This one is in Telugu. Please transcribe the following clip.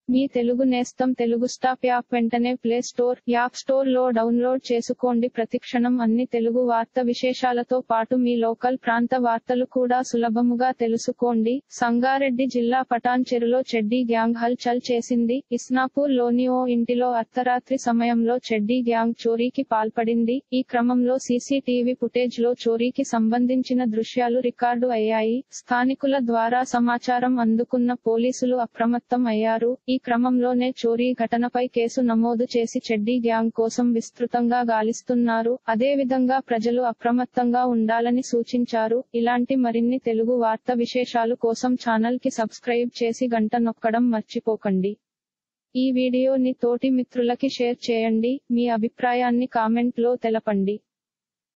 మీ తెలుగు నేస్తం తెలుగు స్టాప్ యాప్ వెంటనే ప్లే స్టోర్ యాప్ స్టోర్ లో డౌన్లోడ్ చేసుకోండి ప్రతిక్షణం అన్ని తెలుగు వార్త విశేషాలతో పాటు మీ లోకల్ ప్రాంత వార్తలు కూడా సులభముగా తెలుసుకోండి సంగారెడ్డి జిల్లా పటాన్ చెరులో చెడ్డీ గ్యాంగ్ హల్ చల్ చేసింది ఇస్నాపూర్ లోని ఓ ఇంటిలో అర్ధరాత్రి సమయంలో చెడ్డీ గ్యాంగ్ చోరీకి పాల్పడింది ఈ క్రమంలో సీసీటీవీ ఫుటేజ్ లో చోరీకి సంబంధించిన దృశ్యాలు రికార్డు అయ్యాయి స్థానికుల ద్వారా సమాచారం అందుకున్న పోలీసులు అప్రమత్తం అయ్యారు ఈ క్రమంలోనే చోరీ ఘటనపై కేసు నమోదు చేసి చెడ్డీ గ్యాంగ్ కోసం విస్తృతంగా గాలిస్తున్నారు అదేవిధంగా ప్రజలు అప్రమత్తంగా ఉండాలని సూచించారు ఇలాంటి మరిన్ని తెలుగు వార్త విశేషాలు కోసం ఛానల్ కి సబ్స్క్రైబ్ చేసి గంట నొక్కడం మర్చిపోకండి ఈ వీడియోని తోటి మిత్రులకి షేర్ చేయండి మీ అభిప్రాయాన్ని కామెంట్ లో తెలపండి